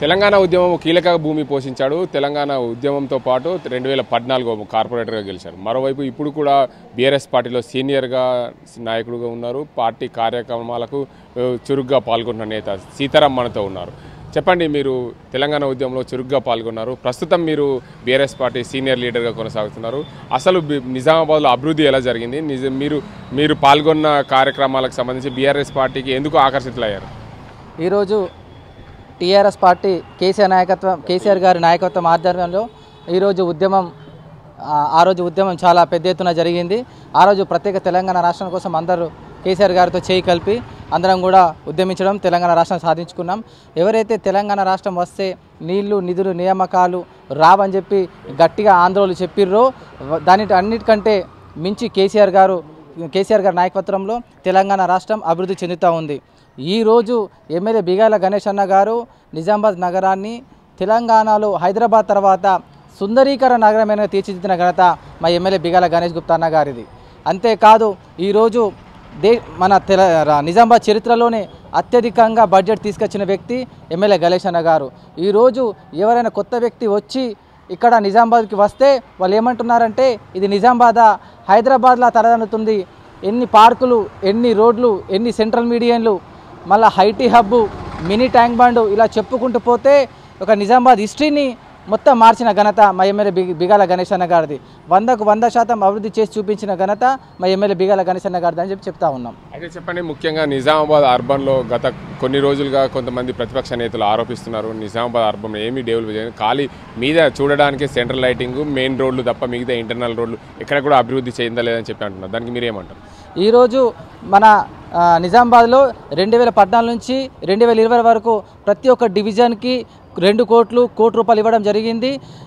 తెలంగాణ ఉద్యమం కీలక భూమి పోషించాడు తెలంగాణ ఉద్యమంతో పాటు రెండు వేల పద్నాలుగో కార్పొరేటర్గా గెలిచారు మరోవైపు ఇప్పుడు కూడా బీఆర్ఎస్ పార్టీలో సీనియర్గా నాయకుడుగా ఉన్నారు పార్టీ కార్యక్రమాలకు ఆ, చురుగ్గా పాల్గొంటున్న నేత సీతారాం మనతో ఉన్నారు చెప్పండి మీరు తెలంగాణ ఉద్యమంలో చురుగ్గా పాల్గొన్నారు ప్రస్తుతం మీరు బీఆర్ఎస్ పార్టీ సీనియర్ లీడర్గా కొనసాగుతున్నారు అసలు బి- నిజామాబాద్లో అభివృద్ధి ఎలా జరిగింది నిజ మీరు మీరు పాల్గొన్న కార్యక్రమాలకు సంబంధించి బీఆర్ఎస్ పార్టీకి ఎందుకు ఆకర్షితులయ్యారు ఈరోజు టీఆర్ఎస్ పార్టీ కేసీఆర్ నాయకత్వం కేసీఆర్ గారి నాయకత్వం ఆధ్వర్యంలో ఈరోజు ఉద్యమం ఆ, ఆ రోజు ఉద్యమం చాలా పెద్ద ఎత్తున జరిగింది ఆ రోజు ప్రత్యేక తెలంగాణ రాష్ట్రం కోసం అందరూ కేసీఆర్ గారితో చేయి కలిపి అందరం కూడా ఉద్యమించడం తెలంగాణ రాష్ట్రం సాధించుకున్నాం ఎవరైతే తెలంగాణ రాష్ట్రం వస్తే నీళ్లు నిధులు నియామకాలు రావని చెప్పి గట్టిగా ఆందోళనలు చెప్పిర్రో దాని అన్నిటికంటే మించి కేసీఆర్ గారు కేసీఆర్ గారి నాయకత్వంలో తెలంగాణ రాష్ట్రం అభివృద్ధి చెందుతూ ఉంది ఈరోజు ఎమ్మెల్యే బిగాల గణేష్ అన్న గారు నిజామాబాద్ నగరాన్ని తెలంగాణలో హైదరాబాద్ తర్వాత సుందరీకరణ నగరమైన తీర్చిదిద్దిన ఘనత మా ఎమ్మెల్యే బిగాల గణేష్ గుప్తా అన్న గారిది అంతేకాదు ఈరోజు దే మన తెల రా- నిజామాబాద్ చరిత్రలోనే అత్యధికంగా బడ్జెట్ తీసుకొచ్చిన వ్యక్తి ఎమ్మెల్యే గణేష్ అన్న గారు ఈరోజు ఎవరైనా కొత్త వ్యక్తి వచ్చి ఇక్కడ నిజామాబాద్కి వస్తే వాళ్ళు ఏమంటున్నారంటే ఇది నిజామాబాద్ హైదరాబాద్లా తలదన్నుతుంది ఎన్ని పార్కులు ఎన్ని రోడ్లు ఎన్ని సెంట్రల్ మీడియన్లు మళ్ళీ IT hub mini tank bund ఇలా చెప్పుకుంటూ పోతే ఒక నిజామాబాద్ హిస్టరీని మొత్తం మార్చిన ఘనత మా ఎమ్మెల్యే బి బిగాల గణేష్ అన్న గారిది వందకు వంద శాతం అభివృద్ధి చేసి చూపించిన ఘనత మా ఎమ్మెల్యే బిగాల గణేష్ అన్న గారిది అని చెప్పి చెప్తా ఉన్నాం అయితే చెప్పండి ముఖ్యంగా నిజామాబాద్ అర్బన్లో గత కొన్ని రోజులుగా కొంతమంది ప్రతిపక్ష నేతలు ఆరోపిస్తున్నారు నిజామాబాద్ అర్బన్ ఏమీ డెవలప్ చేయలేదు ఖాళీ మీద చూడడానికి సెంట్రల్ లైటింగ్ మెయిన్ రోడ్లు తప్ప మిగతా ఇంటర్నల్ రోడ్లు ఎక్కడ కూడా అభివృద్ధి చెందలేదని చెప్పి అంటున్నారు దానికి మీరు ఏమంటారు ఈరోజు మన ఆ, నిజామాబాద్లో రెండు వేల పద్నాలుగు నుంచి రెండు వేల ఇరవై వరకు ప్రతి ఒక్క డివిజన్కి రెండు కోట్లు కోటి రూపాయలు ఇవ్వడం జరిగింది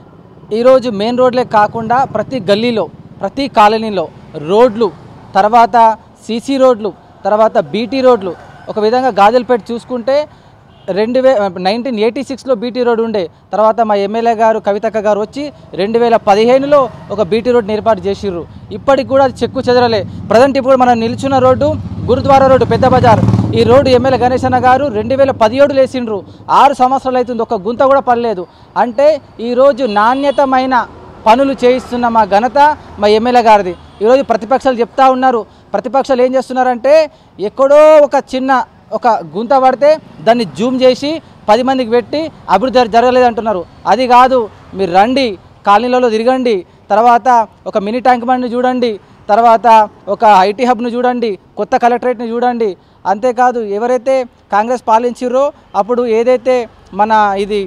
ఈరోజు మెయిన్ రోడ్లే కాకుండా ప్రతి గల్లీలో ప్రతి కాలనీలో రోడ్లు తర్వాత సీసీ రోడ్లు తర్వాత బీటీ రోడ్లు ఒక విధంగా గాజులపేట చూసుకుంటే రెండు వే నైన్టీన్ ఎయిటీ సిక్స్లో బీటీ రోడ్ ఉండే తర్వాత మా ఎమ్మెల్యే గారు కవితక్క గారు వచ్చి రెండు వేల పదిహేనులో ఒక బీటీ రోడ్ని ఏర్పాటు చేసిర్రు ఇప్పటికి కూడా అది చెక్కు చెదరలే ప్రజెంట్ ఇప్పుడు మనం నిల్చున్న రోడ్డు గురుద్వారా రోడ్డు పెద్ద బజార్ ఈ రోడ్డు ఎమ్మెల్యే గణేష్ అన్న గారు రెండు వేల పదిహేడులో వేసిండ్రు ఆరు సంవత్సరాలు అవుతుంది ఒక గుంత కూడా పడలేదు అంటే ఈరోజు నాణ్యతమైన పనులు చేయిస్తున్న మా ఘనత మా ఎమ్మెల్యే గారిది ఈరోజు ప్రతిపక్షాలు చెప్తా ఉన్నారు ప్రతిపక్షాలు ఏం చేస్తున్నారంటే ఎక్కడో ఒక చిన్న ఒక గుంత పడితే దాన్ని జూమ్ చేసి పది మందికి పెట్టి అభివృద్ధి జర- జరగలేదు అంటున్నారు అది కాదు మీరు రండి కాలనీలలో తిరగండి తర్వాత ఒక మినీ ట్యాంక్ బండ్ని చూడండి తర్వాత ఒక ఐటీ హబ్ను చూడండి కొత్త కలెక్టరేట్ని చూడండి అంతేకాదు ఎవరైతే కాంగ్రెస్ పాలించిర్రో అప్పుడు ఏదైతే మన ఇది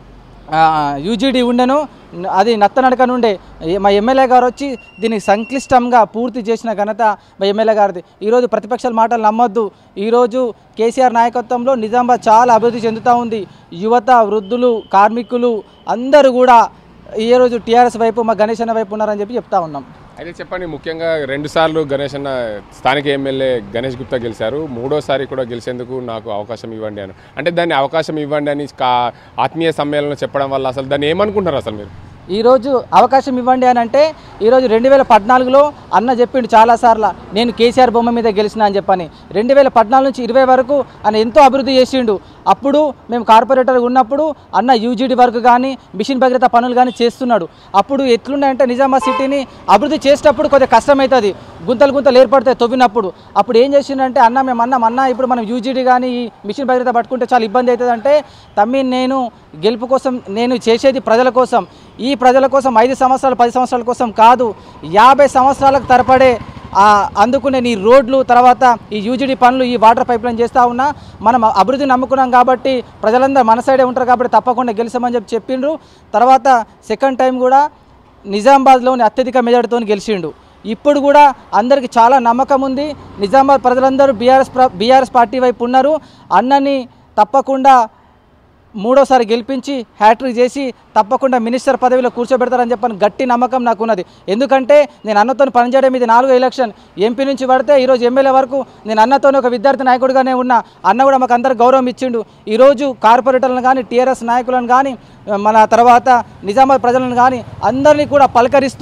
యూజీడీ ఉండెను న- అది నత్తనడక నుండే ఏ- మా ఎమ్మెల్యే గారు వచ్చి దీన్ని సంక్లిష్టంగా పూర్తి చేసిన ఘనత మా ఎమ్మెల్యే గారిది ఈరోజు ప్రతిపక్షాల మాటలు నమ్మొద్దు ఈరోజు కేసీఆర్ నాయకత్వంలో నిజామాబాద్ చాలా అభివృద్ధి చెందుతూ ఉంది యువత వృద్ధులు కార్మికులు అందరూ కూడా ఈ రోజు టీఆర్ఎస్ వైపు మా గణేష్ అన్న వైపు ఉన్నారని చెప్పి చెప్తా ఉన్నాం అయితే చెప్పండి ముఖ్యంగా రెండు సార్లు గణేష్ అన్న స్థానిక ఎమ్మెల్యే గణేష్ గుప్తా గెలిచారు మూడోసారి కూడా గెలిచేందుకు నాకు అవకాశం ఇవ్వండి అని అంటే దాన్ని అవకాశం ఇవ్వండి అని కా ఆత్మీయ సమ్మేళనం చెప్పడం వల్ల అసలు దాన్ని ఏమనుకుంటున్నారు అసలు మీరు ఈరోజు అవకాశం ఇవ్వండి అని అంటే ఈరోజు రెండు వేల పద్నాలుగులో అన్న చెప్పిండు చాలాసార్లు నేను కేసీఆర్ బొమ్మ మీద గెలిచిన అని చెప్పని రెండు వేల పద్నాలుగు నుంచి ఇరవై వరకు ఆయన ఎంతో అభివృద్ధి చేసిండు అప్పుడు మేము కార్పొరేటర్ ఉన్నప్పుడు అన్న యూజీడీ వర్క్ కానీ మిషన్ భగీరథ పనులు కానీ చేస్తున్నాడు అప్పుడు ఎట్లున్నాయంటే నిజామాబాద్ సిటీని అభివృద్ధి చేసేటప్పుడు కొద్దిగా కష్టమవుతుంది గుంతలు గుంతలు ఏర్పడతాయి తవ్వినప్పుడు అప్పుడు ఏం చేసిండంటే అన్న మేము అన్నాం అన్న ఇప్పుడు మనం యూజీడీ కానీ ఈ మిషన్ భగీరథ పట్టుకుంటే చాలా ఇబ్బంది అవుతుంది అంటే తమ్మి నేను గెలుపు కోసం నేను చేసేది ప్రజల కోసం ఈ ప్రజల కోసం ఐదు సంవత్సరాలు పది సంవత్సరాల కోసం కాదు యాభై సంవత్సరాలకు తరపడే ఆ, అందుకునే ఈ రోడ్లు తర్వాత ఈ యూజీడీ పనులు ఈ వాటర్ పైప్ లైన్ చేస్తూ ఉన్నా మనం అభివృద్ధి నమ్ముకున్నాం కాబట్టి ప్రజలందరూ మన సైడే ఉంటారు కాబట్టి తప్పకుండా గెలిచామని చెప్పి చెప్పిండ్రు తర్వాత సెకండ్ టైం కూడా నిజామాబాద్లోని అత్యధిక మెజార్టీతో గెలిచిండు ఇప్పుడు కూడా అందరికీ చాలా నమ్మకం ఉంది నిజామాబాద్ ప్రజలందరూ బీఆర్ఎస్ బీఆర్ఎస్ పార్టీ వైపు ఉన్నారు అన్నని తప్పకుండా మూడోసారి గెలిపించి హ్యాట్రిక్ చేసి తప్పకుండా మినిస్టర్ పదవిలో కూర్చోబెడతారని చెప్పని గట్టి నమ్మకం నాకు ఉన్నది ఎందుకంటే నేను అన్నతో పనిచేయడం ఇది నాలుగో ఎలక్షన్ ఎంపీ నుంచి పడితే ఈరోజు ఎమ్మెల్యే వరకు నేను అన్నతోనే ఒక విద్యార్థి నాయకుడిగానే ఉన్నా అన్న కూడా మాకు అందరికి గౌరవం ఇచ్చిండు ఈరోజు కార్పొరేటర్లను కానీ టీఆర్ఎస్ నాయకులను కానీ మన తర్వాత నిజామాబాద్ ప్రజలను కానీ అందరినీ కూడా పలకరిస్తూ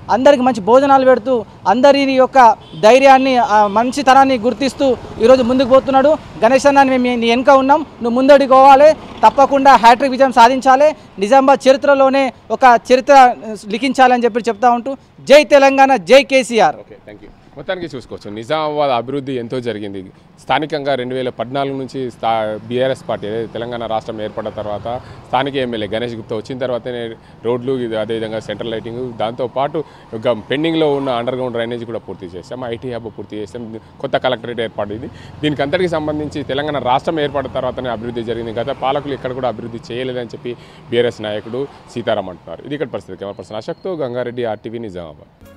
అందరికి మంచి భోజనాలు పెడుతూ అందరి యొక్క ధైర్యాన్ని ఆ మంచితనాన్ని గుర్తిస్తూ ఈరోజు ముందుకు పోతున్నాడు గణేష్ అన్న మేము నీ వెనుక ఉన్నాం నువ్వు ముందడికి పోవాలి తప్పకుండా హ్యాట్రిక్ విజయం సాధించాలి నిజామాబాద్ చరిత్రలోనే ఒక చరిత్ర లిఖించాలని చెప్పి చెప్తా ఉంటూ జై తెలంగాణ జై కేసీఆర్ ఓకే థ్యాంక్ యూ మొత్తానికి చూసుకోవచ్చు నిజామాబాద్ అభివృద్ధి ఎంతో జరిగింది స్థానికంగా రెండు వేల పద్నాలుగు నుంచి స్థా బీఆర్ఎస్ పార్టీ అదే తెలంగాణ రాష్ట్రం ఏర్పడిన తర్వాత స్థానిక ఎమ్మెల్యే గణేష్ గుప్తా వచ్చిన తర్వాతనే రోడ్లు ఇది అదేవిధంగా సెంట్రల్ లైటింగ్ దాంతోపాటు ఒక పెండింగ్లో ఉన్న అండర్ గ్రౌండ్ డ్రైనేజ్ కూడా పూర్తి చేస్తాం ఐటీ హబ్ పూర్తి చేస్తాం కొత్త కలెక్టరేట్ ఏర్పడింది దీనికి అంతటికి సంబంధించి తెలంగాణ రాష్ట్రం ఏర్పడిన తర్వాతనే అభివృద్ధి జరిగింది గత పాలకులు ఇక్కడ కూడా అభివృద్ధి చేయలేదని చెప్పి బీఆర్ఎస్ నాయకుడు సీతారాం అంటున్నారు ఇది ఇక్కడ పరిస్థితి కెమెరా పర్సన్ అశోక్తో గంగారెడ్డి ఆర్టీవీ నిజామాబాద్